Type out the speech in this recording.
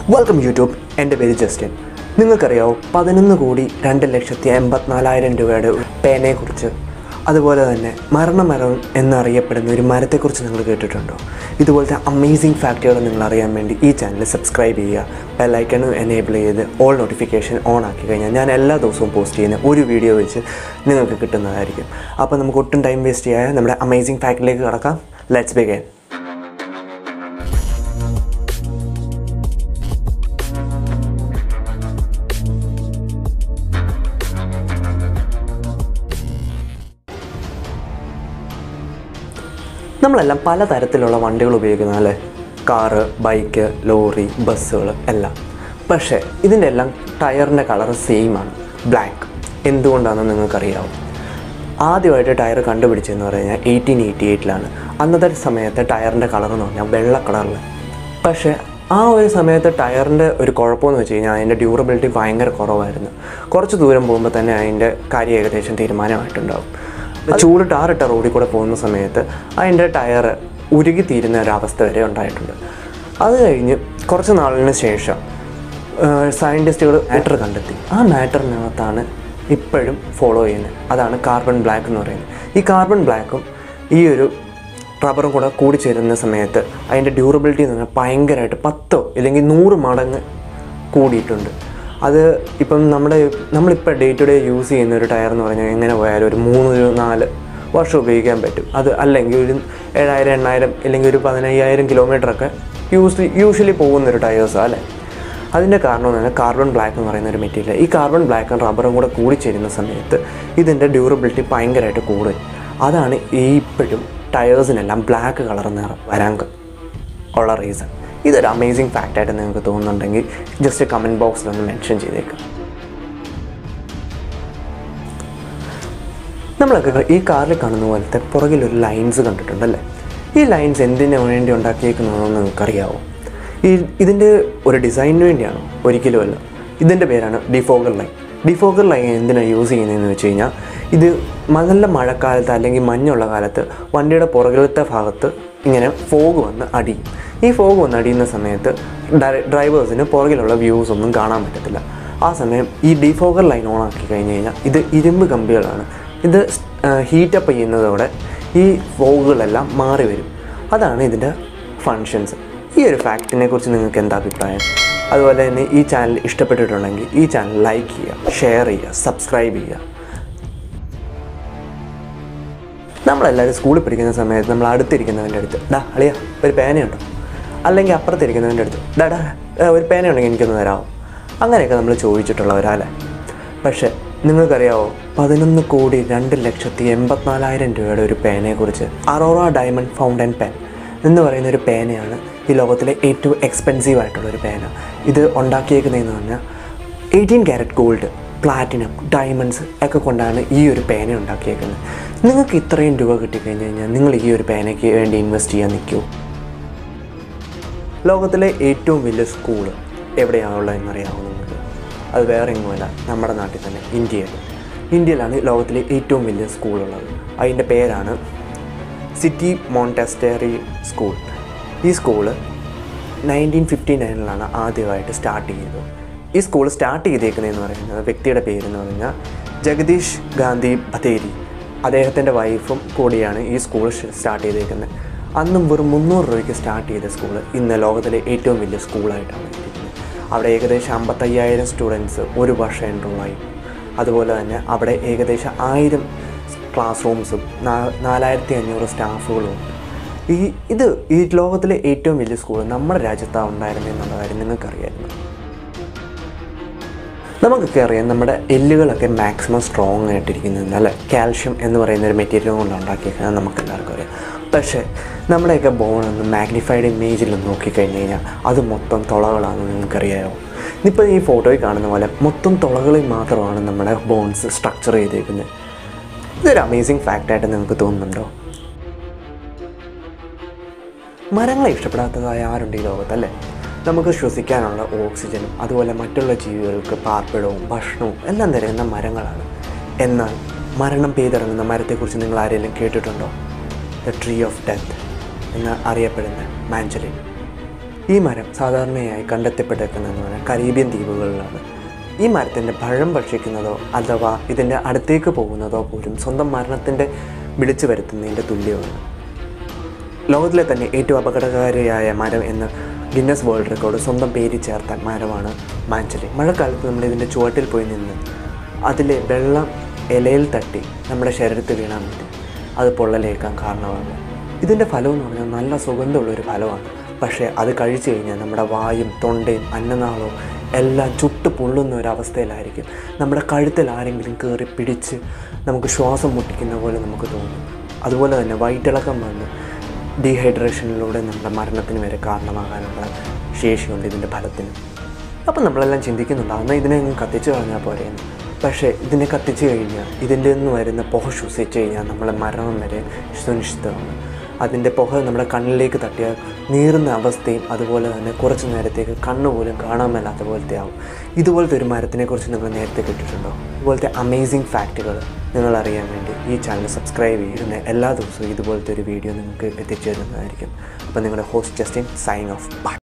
welcome YouTube എൻ്റെ പേര് Justin നിങ്ങൾക്കറിയാവോ പതിനൊന്ന് കോടി രണ്ട് ലക്ഷത്തി എൺപത്തിനാലായിരം രൂപയുടെ ഒരു പേനയെക്കുറിച്ച് അതുപോലെ തന്നെ മരണമരം എന്നറിയപ്പെടുന്ന ഒരു മരത്തെക്കുറിച്ച് നിങ്ങൾ കേട്ടിട്ടുണ്ടോ ഇതുപോലത്തെ അമേസിങ് ഫാക്റ്റുകൾ നിങ്ങൾ അറിയാൻ വേണ്ടി ഈ ചാനൽ സബ്സ്ക്രൈബ് ചെയ്യുക ബെല്ലൈക്കൺ എനേബിൾ ചെയ്ത് ഓൾ നോട്ടിഫിക്കേഷൻ ഓൺ ആക്കി കഴിഞ്ഞാൽ ഞാൻ എല്ലാ ദിവസവും പോസ്റ്റ് ചെയ്യുന്ന ഒരു വീഡിയോ വെച്ച് നിങ്ങൾക്ക് കിട്ടുന്നതായിരിക്കും അപ്പോൾ നമുക്ക് ഒട്ടും ടൈം വേസ്റ്റ് ചെയ്യാതെ നമ്മുടെ അമേസിങ് ഫാക്റ്റിലേക്ക് കടക്കാം ലെറ്റ്സ് ബിഗൻ നമ്മളെല്ലാം പലതരത്തിലുള്ള വണ്ടികൾ ഉപയോഗിക്കുന്ന അല്ലേ കാറ് ബൈക്ക് ലോറി ബസ്സുകൾ എല്ലാം പക്ഷേ ഇതിൻ്റെ എല്ലാം ടയറിൻ്റെ കളർ സെയിം ആണ് ബ്ലാക്ക് എന്തുകൊണ്ടാണെന്ന് നിങ്ങൾക്കറിയാവും ആദ്യമായിട്ട് ടയർ കണ്ടുപിടിച്ചതെന്ന് പറഞ്ഞാൽ എയ്റ്റീൻ എയ്റ്റി എയ്റ്റിലാണ് അന്നത്തെ സമയത്തെ ടയറിൻ്റെ കളർ എന്ന് പറഞ്ഞാൽ വെള്ള കളറിൽ പക്ഷേ ആ ഒരു സമയത്ത് ടയറിൻ്റെ ഒരു കുഴപ്പമെന്ന് വെച്ച് കഴിഞ്ഞാൽ അതിൻ്റെ ഡ്യൂറബിലിറ്റി ഭയങ്കര കുറവായിരുന്നു കുറച്ച് ദൂരം പോകുമ്പോൾ തന്നെ അതിൻ്റെ കാര്യം ഏകദേശം തീരുമാനമായിട്ടുണ്ടാവും ചൂട് ടാറിട്ട റോഡിൽ കൂടെ പോകുന്ന സമയത്ത് അതിൻ്റെ ടയർ ഉരുകിത്തീരുന്ന ഒരവസ്ഥ വരെ ഉണ്ടായിട്ടുണ്ട് അത് കഴിഞ്ഞ് കുറച്ച് നാളിന് ശേഷം സയൻറ്റിസ്റ്റുകൾ മാറ്റർ കണ്ടെത്തി ആ മാറ്ററിനകത്താണ് ഇപ്പോഴും ഫോളോ ചെയ്യുന്നത് അതാണ് കാർബൺ ബ്ലാക്ക് എന്ന് പറയുന്നത് ഈ കാർബൺ ബ്ലാക്കും ഈ ഒരു റബ്ബറും കൂടെ കൂടിച്ചേരുന്ന സമയത്ത് അതിൻ്റെ ഡ്യൂറബിലിറ്റി എന്ന് പറഞ്ഞാൽ ഭയങ്കരമായിട്ട് പത്തോ ഇല്ലെങ്കിൽ നൂറ് മടങ്ങ് കൂടിയിട്ടുണ്ട് അത് ഇപ്പം നമ്മുടെ നമ്മളിപ്പോൾ ഡേ ടു ഡേ യൂസ് ചെയ്യുന്ന ഒരു ടയർ എന്ന് പറഞ്ഞാൽ എങ്ങനെ പോയാലും ഒരു മൂന്ന് ഒരു നാല് വർഷം ഉപയോഗിക്കാൻ പറ്റും അത് അല്ലെങ്കിൽ ഒരു ഏഴായിരം എണ്ണായിരം അല്ലെങ്കിൽ ഒരു പതിനയ്യായിരം കിലോമീറ്ററൊക്കെ യൂസ് യൂഷ്വലി പോകുന്ന ഒരു ടയേഴ്സാണ് അല്ലേ അതിൻ്റെ കാരണം എന്ന് പറഞ്ഞാൽ കാർബൺ ബ്ലാക്ക് എന്ന് പറയുന്ന ഒരു മെറ്റീരിയൽ ഈ കാർബൺ ബ്ലാക്കും റബ്ബറും കൂടെ കൂടിച്ചേരുന്ന സമയത്ത് ഇതിൻ്റെ ഡ്യൂറബിലിറ്റി ഭയങ്കരമായിട്ട് കൂടും അതാണ് ഈ ഇപ്പോഴും ടയേഴ്സിനെല്ലാം ബ്ലാക്ക് കളർ നിറ വരാൻ ക- ഉള്ള റീസൺ ഇതൊരു അമേസിങ് ഫാക്റ്റായിട്ട് നിങ്ങൾക്ക് തോന്നുന്നുണ്ടെങ്കിൽ ജസ്റ്റ് കമൻറ്റ് ബോക്സിൽ ഒന്ന് മെൻഷൻ ചെയ്തേക്കാം നമ്മളൊക്കെ ഈ കാറിൽ കാണുന്ന പോലത്തെ പുറകിലൊരു ലൈൻസ് കണ്ടിട്ടുണ്ടല്ലേ ഈ ലൈൻസ് എന്തിനു വേണ്ടി ഉണ്ടാക്കിയേക്കുന്നതെന്ന് നിങ്ങൾക്കറിയാവോ ഈ ഇതിൻ്റെ ഒരു ഡിസൈനിന് വേണ്ടിയാണോ ഒരിക്കലുമല്ല ഇതിൻ്റെ പേരാണ് ഡിഫോഗർ ലൈൻ ഡിഫോഗർ ലൈൻ എന്തിനാണ് യൂസ് ചെയ്യുന്നതെന്ന് വെച്ച് കഴിഞ്ഞാൽ ഇത് നല്ല മഴക്കാലത്ത് അല്ലെങ്കിൽ മഞ്ഞുള്ള കാലത്ത് വണ്ടിയുടെ പുറകിലത്തെ ഭാഗത്ത് ഇങ്ങനെ ഫോഗ് വന്ന് അടിയും ഈ ഫോഗ് വന്ന് അടിയുന്ന സമയത്ത് ഡ്രൈവേഴ്സിന് പുറകിലുള്ള വ്യൂസ് ഒന്നും കാണാൻ പറ്റത്തില്ല ആ സമയം ഈ ഡിഫോഗർ ലൈൻ ഓൺ ആക്കി കഴിഞ്ഞ് കഴിഞ്ഞാൽ ഇത് ഇരുമ്പ് കമ്പികളാണ് ഇത് ഹീറ്റപ്പ് ചെയ്യുന്നതോടെ ഈ ഫോഗുകളെല്ലാം മാറി വരും അതാണ് ഇതിൻ്റെ ഫങ്ഷൻസ് ഈ ഒരു ഫാക്റ്റിനെ കുറിച്ച് നിങ്ങൾക്ക് എന്താ അഭിപ്രായം അതുപോലെ തന്നെ ഈ ചാനൽ ഇഷ്ടപ്പെട്ടിട്ടുണ്ടെങ്കിൽ ഈ ചാനൽ ലൈക്ക് ചെയ്യുക ഷെയർ ചെയ്യുക സബ്സ്ക്രൈബ് ചെയ്യുക നമ്മളെല്ലാവരും സ്കൂളിൽ പഠിക്കുന്ന സമയത്ത് നമ്മൾ അടുത്തിരിക്കുന്നവൻ്റെ അടുത്ത് ഡാ അളിയ ഒരു പേനയുണ്ടോ അല്ലെങ്കിൽ അപ്പുറത്തിരിക്കുന്നവൻ്റെ അടുത്ത് ഡാ ഡാ ഏ, ഒരു പേനയുണ്ടെങ്കിൽ എനിക്കൊന്ന് തരാമോ അങ്ങനെയൊക്കെ നമ്മൾ ചോദിച്ചിട്ടുള്ളവരല്ലേ പക്ഷേ നിങ്ങൾക്കറിയാവോ പതിനൊന്ന് കോടി രണ്ട് ലക്ഷത്തി എൺപത്തിനാലായിരം രൂപയുടെ ഒരു പേനയെക്കുറിച്ച് അറോറ ഡയമണ്ട് ഫൗണ്ടൻ പെൻ എന്ന് പറയുന്ന ഒരു പേനയാണ് ഈ ലോകത്തിലെ ഏറ്റവും എക്സ്പെൻസീവ് ആയിട്ടുള്ള ഒരു പേന ഇത് ഉണ്ടാക്കിയേക്കുന്നതെന്ന് പറഞ്ഞാൽ eighteen carat gold platinum diamonds ഒക്കെ കൊണ്ടാണ് ഈ ഒരു പേന ഉണ്ടാക്കിയേക്കുന്നത് നിങ്ങൾക്ക് ഇത്രയും രൂപ കിട്ടിക്കഴിഞ്ഞ് കഴിഞ്ഞാൽ നിങ്ങൾ ഈ ഒരു പേനയ്ക്ക് വേണ്ടി ഇൻവെസ്റ്റ് ചെയ്യാൻ നിൽക്കൂ ലോകത്തിലെ ഏറ്റവും വലിയ സ്കൂള് എവിടെയാണുള്ളതെന്ന് അറിയാമോ നിങ്ങൾക്ക് അത് വേറെ എങ്ങുമല്ല നമ്മുടെ നാട്ടിൽ തന്നെ ഇന്ത്യയിൽ ഇന്ത്യയിലാണ് ലോകത്തിലെ ഏറ്റവും വലിയ സ്കൂളുള്ളത് അതിൻ്റെ പേരാണ് സിറ്റി മോണ്ടെസ്റ്ററി സ്കൂൾ ഈ സ്കൂള് നയൻറ്റീൻ ഫിഫ്റ്റി നയനിലാണ് ആദ്യമായിട്ട് സ്റ്റാർട്ട് ചെയ്തത് ഈ സ്കൂൾ സ്റ്റാർട്ട് ചെയ്തേക്കുന്നതെന്ന് പറയുന്നത് വ്യക്തിയുടെ പേരെന്ന് പറഞ്ഞാൽ ജഗദീഷ് ഗാന്ധി ബത്തേരി അദ്ദേഹത്തിൻ്റെ വൈഫും കൂടിയാണ് ഈ സ്കൂൾ സ്റ്റാർട്ട് ചെയ്തേക്കുന്നത് അന്നും വെറും മുന്നൂറ് രൂപയ്ക്ക് സ്റ്റാർട്ട് ചെയ്ത സ്കൂൾ ഇന്ന് ലോകത്തിലെ ഏറ്റവും വലിയ സ്കൂളായിട്ടാണ് ഇരിക്കുന്നത് അവിടെ ഏകദേശം അമ്പത്തയ്യായിരം സ്റ്റുഡൻസ് ഒരു വർഷം എൻറോളായി അതുപോലെ തന്നെ അവിടെ ഏകദേശം ആയിരം ക്ലാസ് റൂംസും നാലായിരത്തി അഞ്ഞൂറ് സ്റ്റാഫുകളും ഉണ്ട് ഈ ഇത് ഈ ലോകത്തിലെ ഏറ്റവും വലിയ സ്കൂൾ നമ്മുടെ രാജ്യത്താണ് ഉണ്ടായിരുന്നത് എന്നുള്ള കാര്യം നിങ്ങൾക്കറിയായിരുന്നു നമുക്കൊക്കെ അറിയാം നമ്മുടെ എല്ലുകളൊക്കെ മാക്സിമം സ്ട്രോങ് ആയിട്ടിരിക്കുന്നത് അല്ലേ കാൽഷ്യം എന്ന് പറയുന്ന ഒരു മെറ്റീരിയൽ കൊണ്ട് ഉണ്ടാക്കിയിരിക്കുന്നത് നമുക്ക് എല്ലാവർക്കും അറിയാം പക്ഷേ നമ്മുടെയൊക്കെ ബോൺ ഒന്ന് മാഗ്നിഫൈഡ് ഇമേജിൽ നോക്കിക്കഴിഞ്ഞ് കഴിഞ്ഞാൽ അത് മൊത്തം തുളകളാണെന്ന് നിങ്ങൾക്കറിയാമോ ഇപ്പോൾ ഈ ഫോട്ടോയിൽ കാണുന്ന പോലെ മൊത്തം തുളകളിൽ മാത്രമാണ് നമ്മുടെ ബോൺസ് സ്ട്രക്ചർ ചെയ്തേക്കുന്നത് ഇതൊരു അമേസിങ് ഫാക്റ്റായിട്ട് നിങ്ങൾക്ക് തോന്നുന്നുണ്ടോ മരങ്ങളെ ഇഷ്ടപ്പെടാത്തതായ ആരുണ്ട് ഈ ലോകത്തല്ലേ നമുക്ക് ശ്വസിക്കാനുള്ള ഓക്സിജനും അതുപോലെ മറ്റുള്ള ജീവികൾക്ക് പാർപ്പിടവും ഭക്ഷണവും എല്ലാം തരുന്ന മരങ്ങളാണ് എന്നാൽ മരണം പെയ്തിറങ്ങുന്ന മരത്തെക്കുറിച്ച് നിങ്ങൾ ആരെങ്കിലും കേട്ടിട്ടുണ്ടോ ദ ട്രീ ഓഫ് ഡെത്ത് എന്ന് അറിയപ്പെടുന്ന മാഞ്ചലിൻ ഈ മരം സാധാരണയായി കണ്ടെത്തപ്പെട്ടേക്കുന്നതെന്ന് പറഞ്ഞാൽ കരീബിയൻ ദ്വീപുകളിലാണ് ഈ മരത്തിൻ്റെ പഴം ഭക്ഷിക്കുന്നതോ അഥവാ ഇതിൻ്റെ അടുത്തേക്ക് പോകുന്നതോ പോലും സ്വന്തം മരണത്തിൻ്റെ വിളിച്ചു വരുത്തുന്നതിൻ്റെ തുല്യമാണ് ലോകത്തിലെ തന്നെ ഏറ്റവും അപകടകാരിയായ മരം എന്ന് ഗിന്നസ് വേൾഡ് റെക്കോർഡ് സ്വന്തം പേര് ചേർത്ത മരമാണ് മാഞ്ചലി മഴക്കാലത്ത് നമ്മൾ ഇതിൻ്റെ ചുവട്ടിൽ പോയി നിന്ന് അതിലെ വെള്ളം ഇലയിൽ തട്ടി നമ്മുടെ ശരീരത്തിൽ വീണാൽ മതി അത് പൊള്ളലേക്കാൻ കാരണമാകും ഇതിൻ്റെ ഫലം എന്ന് പറഞ്ഞാൽ നല്ല സുഗന്ധമുള്ളൊരു ഫലമാണ് പക്ഷേ അത് കഴിച്ചു കഴിഞ്ഞാൽ നമ്മുടെ വായും തൊണ്ടയും അന്നനാളവും എല്ലാം ചുട്ട് പൊള്ളുന്ന ഒരു അവസ്ഥയിലായിരിക്കും നമ്മുടെ കഴുത്തിൽ ആരെങ്കിലും കയറി പിടിച്ച് നമുക്ക് ശ്വാസം മുട്ടിക്കുന്ന പോലെ നമുക്ക് തോന്നും അതുപോലെ തന്നെ വയറ്റിളക്കം വന്ന് ഡീഹൈഡ്രേഷനിലൂടെ നമ്മുടെ മരണത്തിന് വരെ കാരണമാകാനുള്ള ശേഷിയുണ്ട് ഇതിൻ്റെ ഫലത്തിന് അപ്പം നമ്മളെല്ലാം ചിന്തിക്കുന്നുണ്ട് എന്നാൽ ഇതിനെ അങ്ങ് കത്തിച്ച് കളഞ്ഞാൽ പോരെയെന്ന് പക്ഷേ ഇതിനെ കത്തിച്ച് കഴിഞ്ഞാൽ ഇതിൻ്റെ നിന്ന് വരുന്ന പുക ശ്വസിച്ച് കഴിഞ്ഞാൽ നമ്മളെ മരണം വരെ സുനിശ്ചിതമാണ് അതിൻ്റെ പുക നമ്മുടെ കണ്ണിലേക്ക് തട്ടിയാൽ നീറുന്ന അവസ്ഥയും അതുപോലെ തന്നെ കുറച്ച് നേരത്തേക്ക് കണ്ണ് പോലും കാണാൻ മേലാത്ത പോലത്തെ ആവും ഇതുപോലത്തെ ഒരു മരത്തിനെക്കുറിച്ച് നിങ്ങൾ നേരത്തെ കേട്ടിട്ടുണ്ടോ ഇതുപോലത്തെ അമേസിങ് ഫാക്റ്റുകൾ നിങ്ങൾ അറിയാൻ വേണ്ടി ഈ ചാനൽ സബ്സ്ക്രൈബ് ചെയ്യുന്ന എല്ലാ ദിവസവും ഇതുപോലത്തെ ഒരു വീഡിയോ നിങ്ങൾക്ക് എത്തിച്ചു തരുന്നതായിരിക്കും അപ്പോൾ നിങ്ങളുടെ host Justin sign off by